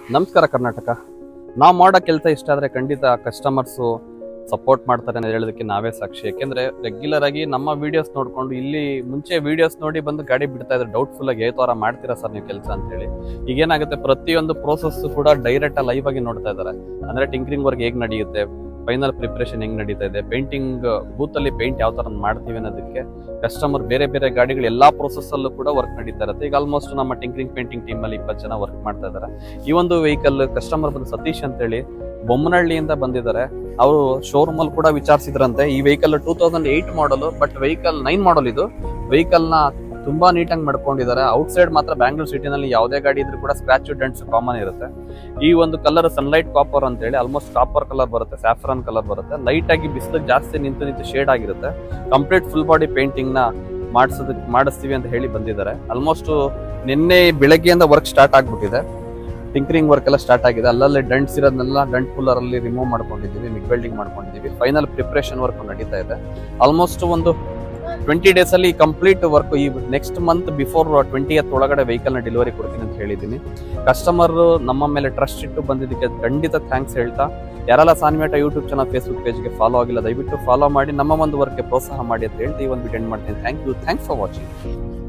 ನಮಸ್ಕಾರ ಕರ್ನಾಟಕ ನಾವು ಮಾಡೋ ಕೆಲಸ ಇಷ್ಟ ಆದರೆ ಖಂಡಿತ ಕಸ್ಟಮರ್ಸು ಸಪೋರ್ಟ್ ಮಾಡ್ತಾರೆ ಅಂತ ಹೇಳೋದಕ್ಕೆ ನಾವೇ ಸಾಕ್ಷಿ ಯಾಕೆಂದ್ರೆ ರೆಗ್ಯುಲರ್ ಆಗಿ ನಮ್ಮ ವಿಡಿಯೋಸ್ ನೋಡ್ಕೊಂಡು ಇಲ್ಲಿ ಮುಂಚೆ ವಿಡಿಯೋಸ್ ನೋಡಿ ಬಂದು ಗಾಡಿ ಬಿಡ್ತಾ ಇದ್ರೆ ಡೌಟ್ಫುಲ್ ಆಗಿ ಯಾವ ಥರ ಮಾಡ್ತೀರಾ ಸರ್ ನೀವು ಕೆಲಸ ಅಂತ ಹೇಳಿ ಈಗೇನಾಗುತ್ತೆ ಪ್ರತಿಯೊಂದು ಪ್ರೋಸೆಸ್ ಕೂಡ ಡೈರೆಕ್ಟ್ ಲೈವ್ ಆಗಿ ನೋಡ್ತಾ ಇದ್ದಾರೆ ಅಂದ್ರೆ ಟಿಂಕ್ರಿಂಗ್ ವರ್ಕ್ ಹೇಗೆ ನಡೆಯುತ್ತೆ ಫೈನಲ್ ಪ್ರಿಪ್ರೇಷನ್ ಹೆಂಗ್ ನಡೀತಾ ಇದೆ ಪೇಂಟಿಂಗ್ ಬೂತ್ ಅಲ್ಲಿ ಪೇಂಟ್ ಯಾವ ತರ ಮಾಡ್ತೀವಿ ಅನ್ನೋದಕ್ಕೆ ಕಸ್ಟಮರ್ ಬೇರೆ ಬೇರೆ ಗಾಡಿಗಳು ಎಲ್ಲಾ ಪ್ರೋಸೆಸ್ ಅಲ್ಲೂ ಕೂಡ ವರ್ಕ್ ನಡೀತಾ ಇರುತ್ತೆ ಈಗ ಆಲ್ಮೋಸ್ಟ್ ನಮ್ಮ ಟಿಂಕ್ರಿಂಗ್ ಪೇಂಟಿಂಗ್ ಟೀಮ್ ಅಲ್ಲಿ ಇಪ್ಪತ್ತು ಜನ ವರ್ಕ್ ಮಾಡ್ತಾ ಇದ್ದಾರೆ ಈ ಒಂದು ವೆಹಿಕಲ್ ಕಸ್ಟಮರ್ ಬಂದು ಸತೀಶ್ ಅಂತೇಳಿ ಬೊಮ್ಮನಹಳ್ಳಿಯಿಂದ ಬಂದಿದ್ದಾರೆ ಅವರು ಶೋರೂಮ್ ಅಲ್ಲಿ ಕೂಡ ವಿಚಾರಿಸಿದ್ರಂತೆ ಈ vehicle two thousand eight model but vehicle nine model ಇದು ವೆಹಿಕಲ್ ನ ತುಂಬಾ ನೀಟಾಗಿ ಮಾಡ್ಕೊಂಡಿದ್ದಾರೆ ಔಟ್ ಸೈಡ್ ಮಾತ್ರ ಬ್ಯಾಂಗ್ಳೂರ್ ಸಿಟಿನಲ್ಲಿ ಯಾವುದೇ ಗಾಡಿ ಇದ್ರೂ ಕೂಡ ಸ್ಕ್ರಾಚ್ ಡೆಂಟ್ಸ್ ಕಾಮನ್ ಇರುತ್ತೆ ಈ ಒಂದು ಕಲರ್ ಸನ್ಲೈಟ್ ಕಾಪರ್ ಅಂತ ಹೇಳಿ ಆಲ್ಮೋಸ್ಟ್ ಕಾಪರ್ ಕಲರ್ ಬರುತ್ತೆ ಸ್ಯಾಫ್ರಾನ್ ಕಲರ್ ಬರುತ್ತೆ ಲೈಟ್ ಆಗಿ ಬಿಸಿಲಿಗೆ ಜಾಸ್ತಿ ನಿಂತು ನಿಂತು ಶೇಡ್ ಆಗಿರುತ್ತೆ ಕಂಪ್ಲೀಟ್ ಫುಲ್ ಬಾಡಿ ಪೇಂಟಿಂಗ್ ನ ಮಾಡಿಸೋದಕ್ಕೆ ಮಾಡಿಸ್ತೀವಿ ಅಂತ ಹೇಳಿ ಬಂದಿದ್ದಾರೆ ಆಲ್ಮೋಸ್ಟ್ ನಿನ್ನೆ ಬೆಳಗ್ಗೆಯಿಂದ ವರ್ಕ್ ಸ್ಟಾರ್ಟ್ ಆಗ್ಬಿಟ್ಟಿದೆ ಟಿಂಕರಿಂಗ್ ವರ್ಕ್ ಎಲ್ಲ ಸ್ಟಾರ್ಟ್ ಆಗಿದೆ ಅಲ್ಲಲ್ಲಿ ಡಂಟ್ಸ್ ಇರೋದನ್ನೆಲ್ಲ ಡಂಟ್ ಪುಲ್ಲರ್ ಅಲ್ಲಿ ರಿಮೂವ್ ಮಾಡ್ಕೊಂಡಿದ್ದೀವಿ ಮಿಗ್ ವೆಲ್ಡಿಂಗ್ ಮಾಡ್ಕೊಂಡಿದ್ದೀವಿ ಫೈನಲ್ ಪ್ರಿಪ್ರೇಷನ್ ವರ್ಕ್ ನಡೀತಾ ಇದೆ ಆಲ್ಮೋಸ್ಟ್ ಒಂದು ಟ್ವೆಂಟಿ ಡೇಸ್ ಅಲ್ಲಿ ಕಂಪ್ಲೀಟ್ ವರ್ಕ್ ಈ ನೆಕ್ಸ್ಟ್ ಮಂತ್ ಬಿಫೋರ್ ಟ್ವೆಂಟಿ ಒಳಗಡೆ ವೆಹಿಕಲ್ ನ ಡೆಲಿವರಿ ಕೊಡ್ತೀನಿ ಅಂತ ಹೇಳಿದ್ದೀನಿ ಕಸ್ಟಮರ್ ನಮ್ಮ ಮೇಲೆ ಟ್ರಸ್ಟ್ ಇಟ್ಟು ಬಂದಿದ್ದಕ್ಕೆ ಖಂಡಿತ ಥ್ಯಾಂಕ್ಸ್ ಹೇಳ್ತಾ ಯಾರೆಲ್ಲ ಸಾನ್ವೇಟ ಯೂಟ್ಯೂಬ್ ಚಾನಲ್ ಫೇಸ್ಬುಕ್ ಪೇಜ್ಗೆ ಫಾಲೋ ಆಗಿಲ್ಲ ದಯವಿಟ್ಟು ಫಾಲೋ ಮಾಡಿ ನಮ್ಮ ಒಂದು ವರ್ಕ್ಗೆ ಪ್ರೋತ್ಸಾಹ ಮಾಡಿ ಅಂತ ಹೇಳ್ತಾ ಈ ಒಂದು ವಿಡಿಯೋ ಮಾಡ್ತೀನಿ thank you thanks for watching